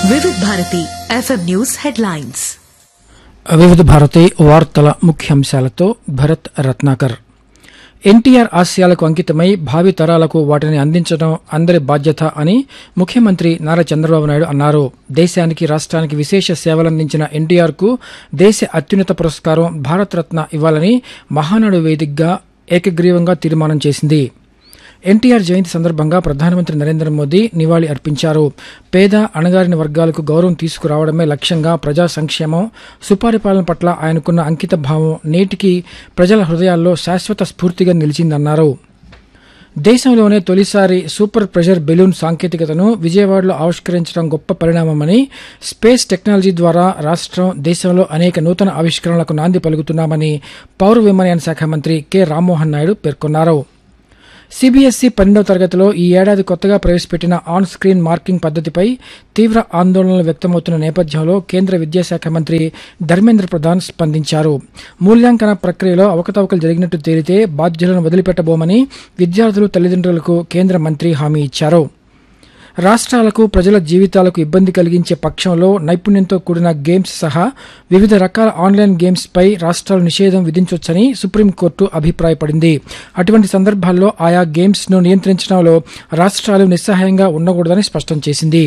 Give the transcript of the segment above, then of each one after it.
వివిధ Bharati FM news headlines వివిధ భారతి వార్తల ముఖ్యాంశాలతో భరత్ రత్నాకర్ ఎన్టీఆర్ ఆశయాలకు అంకితమై భావి తరాలకు వాటిని అందించడం అందరి బాధ్యత అని ముఖ్యమంత్రి నారా చంద్రబాబు నాయుడు అన్నారు దేశానికి రాష్ట్రానికి విశేష సేవలందించిన ఎన్టీఆర్ కు దేశ అత్యున్నత పురస్కారం భారతరత్న ఇవ్వాలని మహానాడు వేదికగా ఏకగ్రీవంగా తీర్మానం చేసింది ఎన్టీఆర్ జయంతి సందర్భంగా ప్రధానమంత్రి నరేంద్ర మోదీ నివాళి అర్పించారు పేద అణగారిన వర్గాలకు గౌరవం తీసుకురావడమే లక్ష్యంగా ప్రజా సంక్షేమం సుపరిపాలన పట్ల ఆయనకున్న అంకిత భావం నేటికి ప్రజల హృదయాల్లో శాశ్వత స్ఫూర్తిగా నిలిచిందన్నారు దేశంలోనే తొలిసారి సూపర్ ప్రెషర్ బెలూన్ సాంకేతికతను విజయవాడలో ఆవిష్కరించడం గొప్ప పరిణామమని స్పేస్ టెక్నాలజీ ద్వారా రాష్ట్రం దేశంలో అనేక నూతన ఆవిష్కరణలకు నాంది పలుకుతున్నామని పౌర విమానయాన శాఖ మంత్రి కె రామ్మోహన్ నాయుడు పేర్కొన్నారు సిబిఎస్ఈ పన్నెండవ తరగతిలో ఈ ఏడాది కొత్తగా ప్రవేశపెట్టిన ఆన్ స్క్రీన్ మార్కింగ్ పద్దతిపై తీవ్ర ఆందోళనలు వ్యక్తమవుతున్న నేపథ్యంలో కేంద్ర విద్యాశాఖ మంత్రి ధర్మేంద్ర ప్రధాన్ స్పందించారు మూల్యాంకన ప్రక్రియలో అవకతవకలు జరిగినట్టు తేలితే బాధ్యులను వదిలిపెట్టబోమని విద్యార్థులు తల్లిదండ్రులకు కేంద్ర మంత్రి హామీ ఇచ్చారు రాష్ట్రాలకు ప్రజల జీవితాలకు ఇబ్బంది కలిగించే పక్షంలో నైపుణ్యంతో కూడిన గేమ్స్ సహా వివిధ రకాల ఆన్లైన్ గేమ్స్ పై రాష్ట్రాలు నిషేధం విధించవచ్చని సుప్రీంకోర్టు అభిప్రాయపడింది అటువంటి సందర్భాల్లో ఆయా గేమ్స్ ను నియంత్రించడంలో రాష్ట్రాలు నిస్సహాయంగా ఉండకూడదని స్పష్టం చేసింది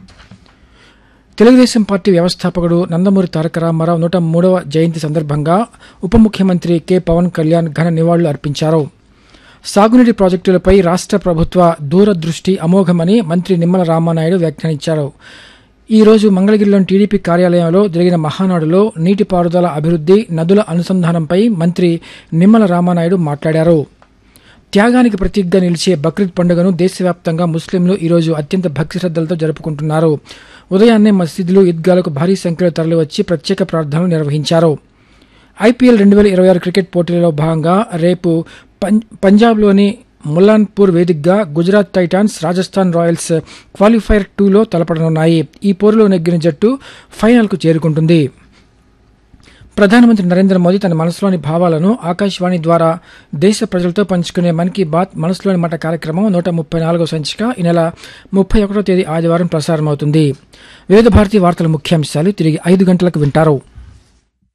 తెలుగుదేశం పార్టీ వ్యవస్థాపకుడు నందమూరి తారక రామారావు నూట మూడవ జయంతి సందర్భంగా ఉప ముఖ్యమంత్రి కె పవన్ కళ్యాణ్ ఘన నివాళులు అర్పించారు సాగునీటి ప్రాజెక్టులపై రాష్ట్ర ప్రభుత్వ దూరదృష్టి అమోఘమని మంత్రి నిమ్మల రామానాయుడు వ్యాఖ్యానించారు ఈ రోజు మంగళగిరిలోని టీడీపీ కార్యాలయంలో జరిగిన మహానాడులో నీటిపారుదల అభివృద్ది నదుల అనుసంధానంపై మంత్రి నిమ్మల రామానాయుడు మాట్లాడారు త్యాగానికి ప్రతీకగా నిలిచే బక్రీద్ పండుగను దేశవ్యాప్తంగా ముస్లింలు ఈరోజు అత్యంత భక్తి శ్రద్దలతో జరుపుకుంటున్నారు ఉదయాన్నే మసీదులు ఈద్గాలకు భారీ సంఖ్యలో తరలివచ్చి ప్రత్యేక ప్రార్థనలు నిర్వహించారు ఐపీఎల్ రెండు వేల ఇరవై ఆరు క్రికెట్ పోటీలలో భాగంగా రేపు పం- పంజాబ్లోని ముల్లాన్పూర్ వేదికగా Gujarat Titans Rajasthan Royals qualifier టూలో తలపడనున్నాయి ఈ పోరులో నెగ్గిన జట్టు ఫైనల్కు చేరుకుంటుంది ప్రధానమంత్రి నరేంద్ర మోదీ తన మనసులోని భావాలను ఆకాశవాణి ద్వారా దేశ ప్రజలతో పంచుకునే మన్ కీ బాత్ మనసులోని మాట కార్యక్రమం నూట ముప్పై నాలుగో సంచిక ఈ నెల ముప్పై ఒకటో తేదీ ఆదివారం ప్రసారమవుతుంది వివిధ భారతీయ వార్తల ముఖ్యాంశాలు తిరిగి ఐదు గంటలకు వింటారు